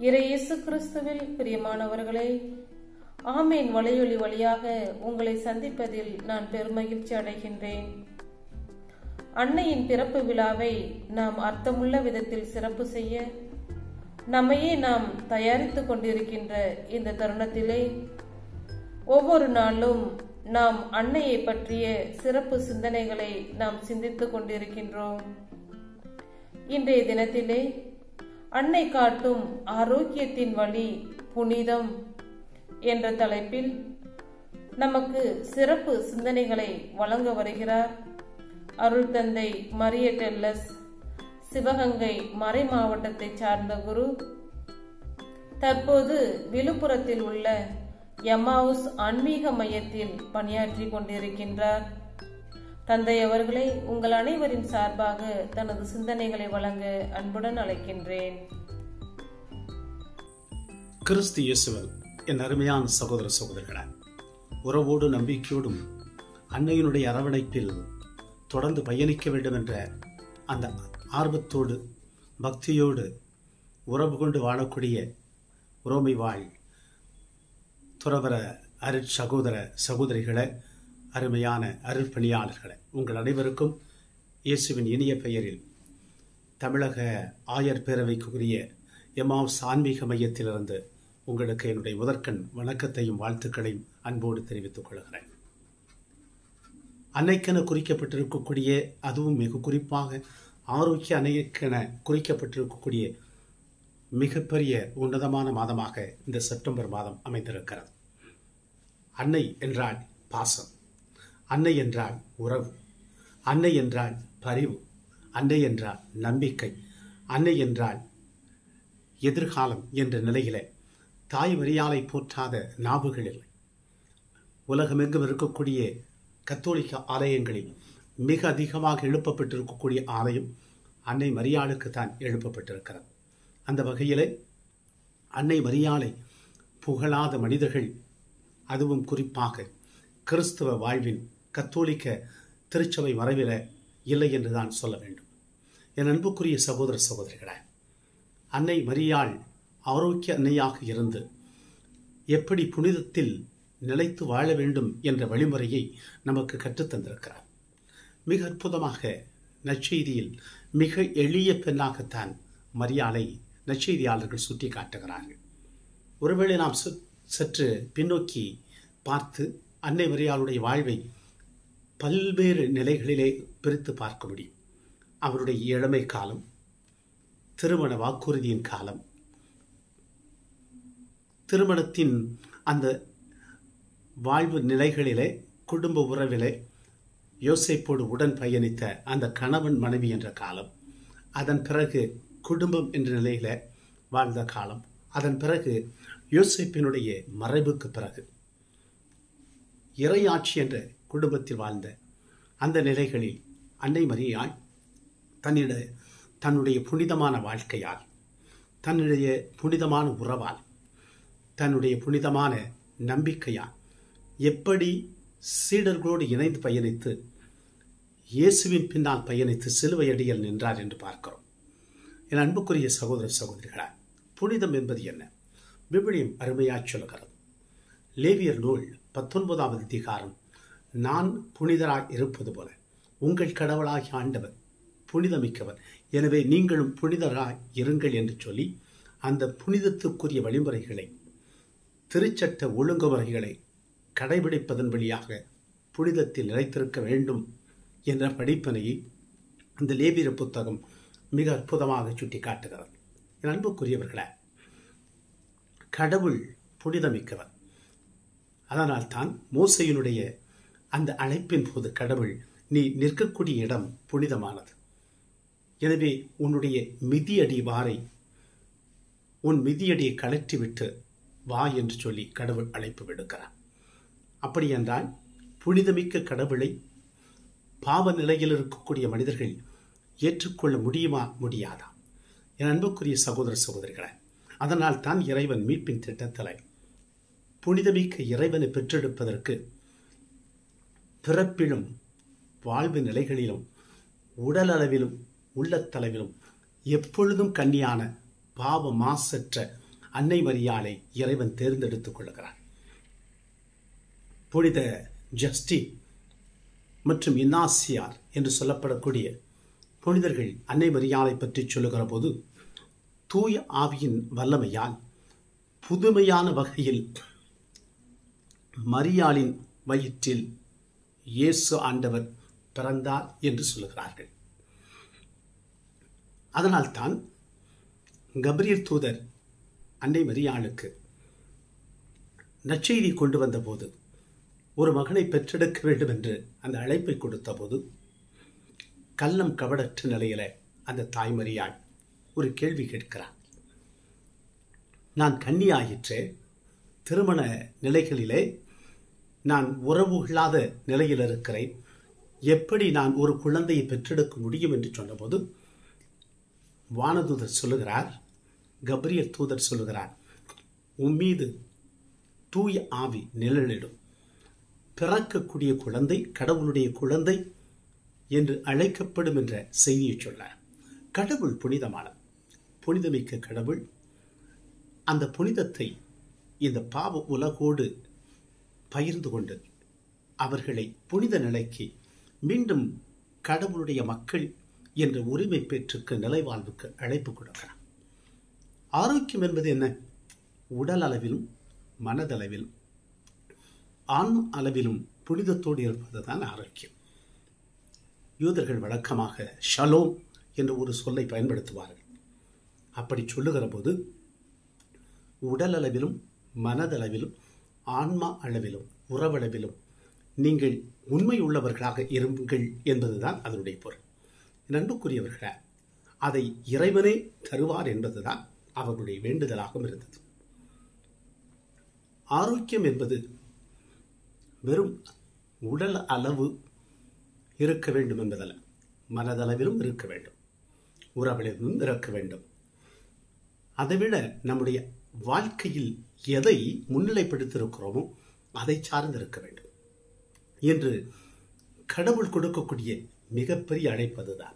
இறை இயேசு கிறிஸ்துவில் பிரியமானவர்களே ஆமேன் வலையொலி வழியாக உங்களை சந்திப்பதில் நான் பெருமகிழ்ச்சி அடைகின்றேன் அன்னையின் பிறப்பு விழாவை நாம் அர்த்தமுள்ள விதத்தில் சிறப்பு செய்ய நம்மையே நாம் தயாரித்துக் கொண்டிருக்கின்ற இந்த தருணத்திலே ஒவ்வொரு நாளும் நாம் அன்னையை பற்றிய சிறப்பு சிந்தனைகளை நாம் சிந்தித்துக் கொண்டிருக்கின்றோம் இன்றைய தினத்திலே அன்னை காட்டும் ஆரோக்கியத்தின் வழி புனிதம் என்ற தலைப்பில் நமக்கு சிறப்பு சிந்தனைகளை வழங்க வருகிறார் அருள் தந்தை மரிய டெல்லஸ் சிவகங்கை மறை மாவட்டத்தை சார்ந்த குரு தற்போது விழுப்புரத்தில் உள்ள எம்மாவுஸ் ஆன்மீக மையத்தில் பணியாற்றி கொண்டிருக்கின்றார் தந்தை அவர்களை உங்கள் அனைவரின் சார்பாக தனது சிந்தனைகளை வழங்க அன்புடன் அழைக்கின்றேன் கிறிஸ்து இயேசுவல் என் அருமையான சகோதர சகோதரிகளே உறவோடு நம்பிக்கையோடும் அன்னையினுடைய அரவணைப்பில் தொடர்ந்து பயணிக்க வேண்டும் என்ற அந்த ஆர்வத்தோடு பக்தியோடு உறவு கொண்டு வாழக்கூடிய உறமை வாழ் துறவர அருட் சகோதர சகோதரிகளே அருமையான அருட்பணியாளர்களே உங்கள் அனைவருக்கும் இயேசுவின் இனிய பெயரில் தமிழக ஆயர் பேரவைக்குரிய எமாவ்ஸ் ஆன்மீக மையத்திலிருந்து உங்களுக்கு என்னுடைய முதற்கண் வணக்கத்தையும் வாழ்த்துக்களையும் அன்போடு தெரிவித்துக் கொள்கிறேன் அன்னைக்கென குறிக்கப்பட்டிருக்கக்கூடிய அதுவும் மிக குறிப்பாக ஆரோக்கிய அன்னைக்கென குறிக்கப்பட்டிருக்கக்கூடிய மிகப்பெரிய உன்னதமான மாதமாக இந்த செப்டம்பர் மாதம் அமைந்திருக்கிறது அன்னை என்றால் பாசம் அன்னை என்றால் உறவு அன்னை என்றால் பரிவு அன்னை என்றால் நம்பிக்கை அன்னை என்றால் எதிர்காலம் என்ற நிலையிலே தாய் வரியாலை போற்றாத நாவுகள் இல்லை உலகமெங்கும் இருக்கக்கூடிய கத்தோலிக்க ஆலயங்களில் மிக அதிகமாக எழுப்பப்பட்டிருக்கக்கூடிய ஆலயம் அன்னை மரியாளுக்கு தான் எழுப்பப்பட்டிருக்கிறது அந்த வகையிலே அன்னை மரியாளை புகழாத மனிதர்கள் அதுவும் குறிப்பாக கிறிஸ்தவ வாழ்வின் கத்தோலிக்க திருச்சபை மறைவில இல்லை என்று தான் சொல்ல வேண்டும் என் அன்புக்குரிய சகோதர சகோதரிகளே அன்னை மரியாள் ஆரோக்கிய அன்னையாக இருந்து எப்படி புனிதத்தில் நிலைத்து வாழ வேண்டும் என்ற வழிமுறையை நமக்கு கற்றுத்தந்திருக்கிறார் மிக அற்புதமாக நற்செய்தியில் மிக எளிய பெண்ணாகத்தான் மரியாளை நற்செய்தியாளர்கள் சுட்டி காட்டுகிறார்கள் ஒருவேளை நாம் சற்று பின்னோக்கி பார்த்து அன்னை மரியாளுடைய வாழ்வை பல்வேறு நிலைகளிலே பிரித்து பார்க்க முடியும் அவருடைய இளமை காலம் திருமண வாக்குறுதியின் காலம் திருமணத்தின் அந்த வாழ்வு நிலைகளிலே குடும்ப உறவிலே யோசைப்போடு உடன் பயணித்த அந்த கணவன் மனைவி என்ற காலம் அதன் பிறகு குடும்பம் என்ற நிலையில வாழ்ந்த காலம் அதன் பிறகு யோசிப்பினுடைய மறைவுக்கு பிறகு இறையாட்சி என்ற குடும்பத்தில் வாழ்ந்த அந்த நிலைகளில் அன்னை மரியாய் தன்னிட தன்னுடைய புனிதமான வாழ்க்கையால் தன்னுடைய புனிதமான உறவால் தன்னுடைய புனிதமான நம்பிக்கையால் எப்படி சீடர்களோடு இணைந்து பயணித்து இயேசுவின் பின்னால் பயணித்து சிலுவை அடியில் நின்றார் என்று பார்க்கிறோம் என் அன்புக்குரிய சகோதர சகோதரிகளால் புனிதம் என்பது என்ன விவிலியம் அருமையாக சொல்கிறது லேவியர் நூல் பத்தொன்பதாவது அதிகாரம் நான் புனிதராய் இருப்பது போல உங்கள் கடவுளாகி ஆண்டவர் புனிதமிக்கவர் எனவே நீங்களும் புனிதராய் இருங்கள் என்று சொல்லி அந்த புனிதத்துக்குரிய வழிமுறைகளை திருச்சட்ட ஒழுங்குமுறைகளை கடைபிடிப்பதன் வழியாக புனிதத்தில் நிலைத்திருக்க வேண்டும் என்ற படிப்பனையை இந்த லேபிர புத்தகம் மிக அற்புதமாக சுட்டி காட்டுகிறது என் அன்புக்குரியவர்களே கடவுள் புனிதமிக்கவர் அதனால் தான் மோசையினுடைய அந்த அழைப்பின் போது கடவுள் நீ நிற்கக்கூடிய இடம் புனிதமானது எனவே உன்னுடைய மிதியடி வாரை உன் மிதியடியை கலற்றிவிட்டு வா என்று சொல்லி கடவுள் அழைப்பு விடுக்கிறார் அப்படி என்றால் புனிதமிக்க கடவுளை பாவ நிலையில் இருக்கக்கூடிய மனிதர்கள் ஏற்றுக்கொள்ள முடியுமா முடியாதா என் அன்புக்குரிய சகோதர சகோதரிகளை அதனால் தான் இறைவன் மீட்பின் திட்டத்தில் புனிதமிக்க இறைவனை பெற்றெடுப்பதற்கு பிறப்பிலும் வாழ்வு நிலைகளிலும் உடல் அளவிலும் உள்ளத்தளவிலும் எப்பொழுதும் கன்னியான பாவ மாசற்ற அன்னை மரியாளை இறைவன் தேர்ந்தெடுத்துக் கொள்கிறார் புனித ஜஸ்டின் மற்றும் இன்னாசியார் என்று சொல்லப்படக்கூடிய புனிதர்கள் அன்னை மரியாளை பற்றி சொல்லுகிற போது தூய ஆவியின் வல்லமையால் புதுமையான வகையில் மரியாளின் வயிற்றில் இயேசு ஆண்டவர் பிறந்தார் என்று சொல்லுகிறார்கள் அதனால்தான் கப்ரியல் தூதர் அன்னை மரியாளுக்கு நற்செய்தி கொண்டு வந்தபோது ஒரு மகனை பெற்றெடுக்க வேண்டும் என்று அந்த அழைப்பை கொடுத்த போது கள்ளம் கவடற்ற நிலையில அந்த தாய்மரியாள் ஒரு கேள்வி கேட்கிறார் நான் கன்னியாயிற்றே திருமண நிலைகளிலே நான் உறவு இல்லாத நிலையில் இருக்கிறேன் எப்படி நான் ஒரு குழந்தையை பெற்றெடுக்க முடியும் என்று சொன்னபோது வானதூதர் சொல்லுகிறார் கப்ரியர் தூதர் சொல்லுகிறார் உன் மீது தூய ஆவி நிழலிடும் பிறக்கக்கூடிய குழந்தை கடவுளுடைய குழந்தை என்று அழைக்கப்படும் என்ற செய்தியை சொன்னார் கடவுள் புனிதமானது புனிதமிக்க கடவுள் அந்த புனிதத்தை இந்த பாவ உலகோடு பகிர்ந்து கொண்டு அவர்களை புனித நிலைக்கு மீண்டும் கடவுளுடைய மக்கள் என்ற உரிமை பெற்றுக்கு நிலைவாழ்வுக்கு அழைப்பு கொடுக்கிறார் ஆரோக்கியம் என்பது என்ன உடல் அளவிலும் மனதளவிலும் ஆண் அளவிலும் புனிதத்தோடு இருப்பதுதான் ஆரோக்கியம் யூதர்கள் வழக்கமாக ஷலோம் என்ற ஒரு சொல்லை பயன்படுத்துவார்கள் அப்படி சொல்லுகிற போது உடல் அளவிலும் மனதளவிலும் ஆன்மா அளவிலும் உறவளவிலும் நீங்கள் உண்மை உள்ளவர்களாக இருங்கள் என்பதுதான் அதனுடைய பொருள் நண்புக்குரியவர்கள அதை இறைவனே தருவார் என்பதுதான் அவர்களுடைய வேண்டுதலாகவும் இருந்தது ஆரோக்கியம் என்பது வெறும் உடல் அளவு இருக்க வேண்டும் என்பதல்ல மனதளவிலும் இருக்க வேண்டும் உறவளவிலும் இருக்க வேண்டும் அதைவிட நம்முடைய வாழ்க்கையில் எதை முன்னிலைப்படுத்தியிருக்கிறோமோ அதை சார்ந்து இருக்க வேண்டும் என்று கடவுள் கொடுக்கக்கூடிய மிகப்பெரிய அழைப்பதுதான்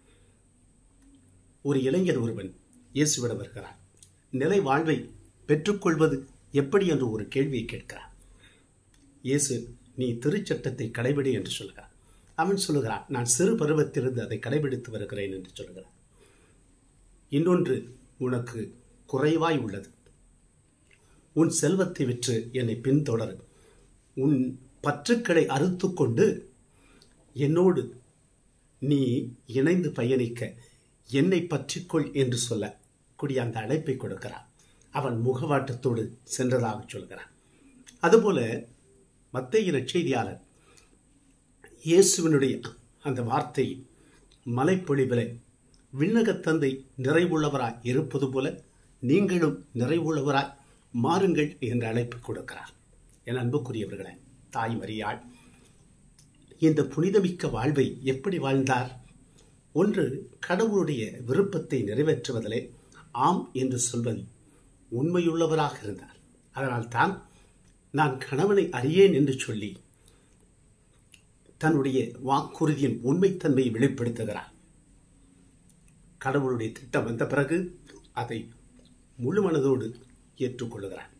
ஒரு இளைஞர் ஒருவன் இயேசுவிடம் வருகிறான் நிலை வாழ்வை பெற்றுக்கொள்வது எப்படி என்று ஒரு கேள்வியை கேட்கிறான் இயேசு நீ திருச்சட்டத்தை கடைபிடி என்று சொல்கிறான் அவன் சொல்லுகிறான் நான் சிறு பருவத்திலிருந்து அதை கடைபிடித்து வருகிறேன் என்று சொல்கிறான் இன்னொன்று உனக்கு குறைவாய் உள்ளது உன் செல்வத்தை விற்று என்னை பின்தொடரு உன் பற்றுக்களை அறுத்து கொண்டு என்னோடு நீ இணைந்து பயணிக்க என்னை பற்றிக்கொள் என்று சொல்ல கூடிய அந்த அழைப்பை கொடுக்கிறான் அவன் முகவாட்டத்தோடு சென்றதாக சொல்கிறான் அதுபோல மத்திய நற்செய்தியாளர் இயேசுவினுடைய அந்த வார்த்தை மலைப்பொழிவிலே விண்ணகத் தந்தை நிறைவுள்ளவராய் இருப்பது போல நீங்களும் நிறைவுள்ளவராய் மாறுங்கள் என்ற அழைப்பு கொடுக்கிறார் என் அன்புக்குரியவர்களே தாய் மரியாள் இந்த புனிதமிக்க வாழ்வை எப்படி வாழ்ந்தார் ஒன்று கடவுளுடைய விருப்பத்தை நிறைவேற்றுவதிலே ஆம் என்று சொல்வதில் உண்மையுள்ளவராக இருந்தார் அதனால்தான் நான் கணவனை அறியேன் என்று சொல்லி தன்னுடைய வாக்குறுதியின் உண்மைத்தன்மையை வெளிப்படுத்துகிறார் கடவுளுடைய திட்டம் வந்த பிறகு அதை முழு மனதோடு ஏற்றுக்கொள்ளுகிறார்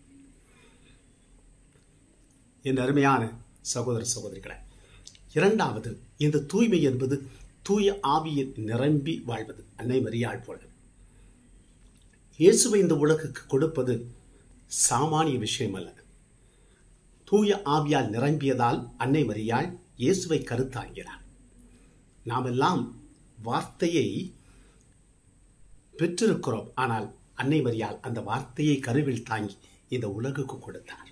என் அருமையான சகோதர சகோதரிகளை இரண்டாவது இந்த தூய்மை என்பது தூய ஆவியில் நிரம்பி வாழ்வது அன்னை மரியாள் போல இயேசுவை இந்த உலகுக்கு கொடுப்பது சாமானிய விஷயம் அல்ல தூய ஆவியால் நிரம்பியதால் அன்னை மரியாள் இயேசுவை கருத்தாங்கிறார் நாமெல்லாம் வார்த்தையை பெற்றிருக்கிறோம் ஆனால் அன்னை மரியாள் அந்த வார்த்தையை கருவில் தாங்கி இந்த உலகுக்கு கொடுத்தார்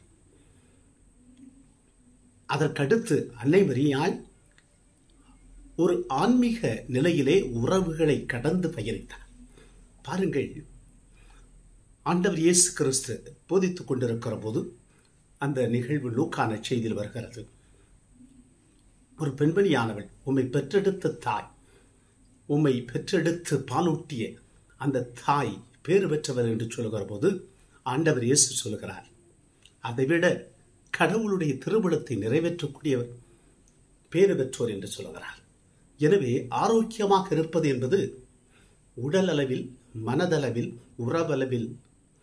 அதற்கடுத்து அன்னை மரியாள் ஒரு ஆன்மீக நிலையிலே உறவுகளை கடந்து பயணித்தார் பாருங்கள் ஆண்டவர் இயேசு கிறிஸ்து போதித்துக் கொண்டிருக்கிற போது அந்த நிகழ்வு லூக்கான செய்தியில் வருகிறது ஒரு பெண்மணியானவள் உம்மை பெற்றெடுத்த தாய் உம்மை பெற்றெடுத்து பாலூட்டிய அந்த தாய் பேறு பெற்றவர் என்று சொல்லுகிற போது ஆண்டவர் இயேசு சொல்லுகிறார் அதைவிட கடவுளுடைய திருவிழத்தை நிறைவேற்றக்கூடியவர் பேறு பெற்றோர் என்று சொல்லுகிறார் எனவே ஆரோக்கியமாக இருப்பது என்பது உடல் அளவில் மனதளவில் உறவளவில்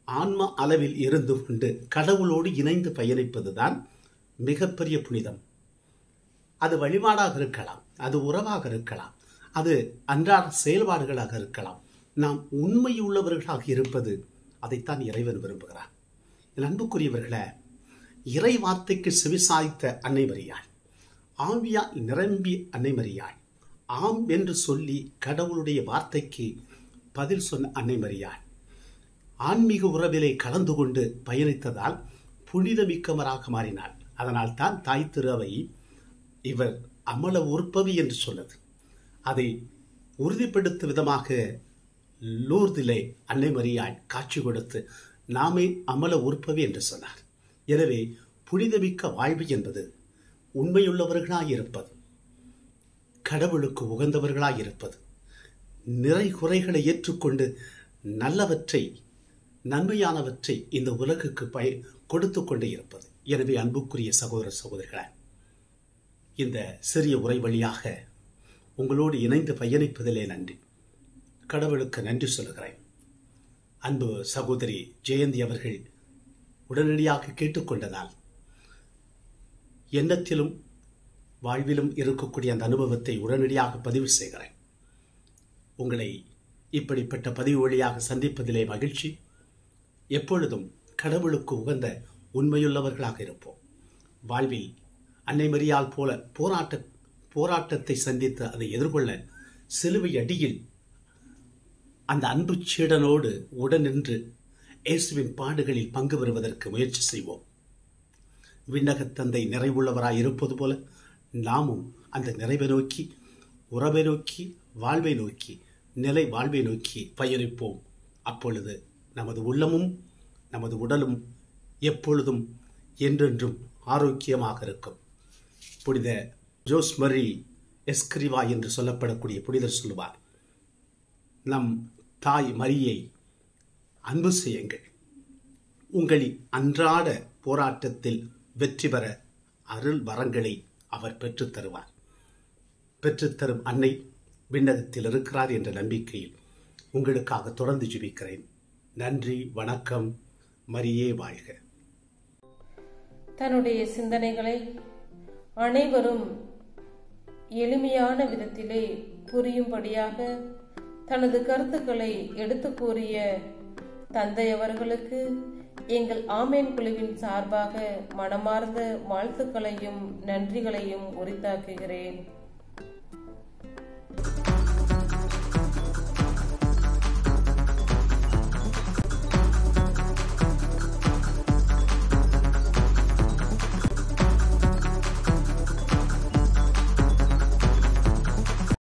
ஆன்ம அளவில் இருந்து கொண்டு கடவுளோடு இணைந்து பயணிப்பதுதான் மிகப்பெரிய புனிதம் அது வழிபாடாக இருக்கலாம் அது உறவாக இருக்கலாம் அது அன்றாட செயல்பாடுகளாக இருக்கலாம் நாம் உண்மையுள்ளவர்களாக இருப்பது அதைத்தான் இறைவன் விரும்புகிறார் என் அன்புக்குரியவர்களே இறை வார்த்தைக்கு செவிசாய்த்த அன்னை மரியாள் ஆவியால் நிரம்பி அன்னை மரியாள் ஆம் என்று சொல்லி கடவுளுடைய வார்த்தைக்கு பதில் சொன்ன அன்னை மரியாள் ஆன்மீக உறவிலே கலந்து கொண்டு பயணித்ததால் புனிதமிக்கவராக மாறினாள் அதனால் தான் தாய் திரு அவை இவர் அமல உற்பவி என்று சொன்னது அதை உறுதிப்படுத்தும் விதமாக லூர்திலே அன்னை மரியாள் காட்சி கொடுத்து நாமே அமல உற்பவி என்று சொன்னார் எனவே புனிதமிக்க வாழ்வு என்பது உண்மையுள்ளவர்களாய் இருப்பது கடவுளுக்கு உகந்தவர்களாய் இருப்பது நிறை குறைகளை ஏற்றுக்கொண்டு நல்லவற்றை நன்மையானவற்றை இந்த உலகுக்கு பய கொடுத்து கொண்டே இருப்பது எனவே அன்புக்குரிய சகோதர சகோதரிகளே இந்த சிறிய உரை வழியாக உங்களோடு இணைந்து பயணிப்பதிலே நன்றி கடவுளுக்கு நன்றி சொல்கிறேன் அன்பு சகோதரி ஜெயந்தி அவர்கள் உடனடியாக கேட்டுக்கொண்டதால் எண்ணத்திலும் வாழ்விலும் இருக்கக்கூடிய அந்த அனுபவத்தை உடனடியாக பதிவு செய்கிறேன் உங்களை இப்படிப்பட்ட பதிவு வழியாக சந்திப்பதிலே மகிழ்ச்சி எப்பொழுதும் கடவுளுக்கு உகந்த உண்மையுள்ளவர்களாக இருப்போம் வாழ்வில் அன்னை மரியால் போல போராட்ட போராட்டத்தை சந்தித்து அதை எதிர்கொள்ள சிலுவை அடியில் அந்த அன்பு சீடனோடு உடனின்று இயேசுவின் பாடுகளில் பங்கு பெறுவதற்கு முயற்சி செய்வோம் விண்ணகத் தந்தை நிறைவுள்ளவராய் இருப்பது போல நாமும் அந்த நிறைவை நோக்கி உறவை நோக்கி வாழ்வை நோக்கி நிலை வாழ்வை நோக்கி பயணிப்போம் அப்பொழுது நமது உள்ளமும் நமது உடலும் எப்பொழுதும் என்றென்றும் ஆரோக்கியமாக இருக்கும் புனித ஜோஸ்மரி எஸ்கிரிவா என்று சொல்லப்படக்கூடிய புனிதர் சொல்லுவார் நம் தாய் மரியை அன்பு செய்யுங்கள் உங்களின் அன்றாட போராட்டத்தில் வெற்றி பெற அருள் வரங்களை அவர் பெற்றுத் தருவார் பெற்றுத்தரும் அன்னை விண்ணகத்தில் இருக்கிறார் என்ற நம்பிக்கையில் உங்களுக்காக தொடர்ந்து ஜெபிக்கிறேன் நன்றி வணக்கம் மரியே வாழ்க தன்னுடைய சிந்தனைகளை அனைவரும் எளிமையான விதத்திலே புரியும்படியாக தனது கருத்துக்களை எடுத்து கூறிய தந்தை அவர்களுக்கு எங்கள் ஆமேன் குழுவின் சார்பாக மனமார்ந்த வாழ்த்துக்களையும் நன்றிகளையும் உரித்தாக்குகிறேன்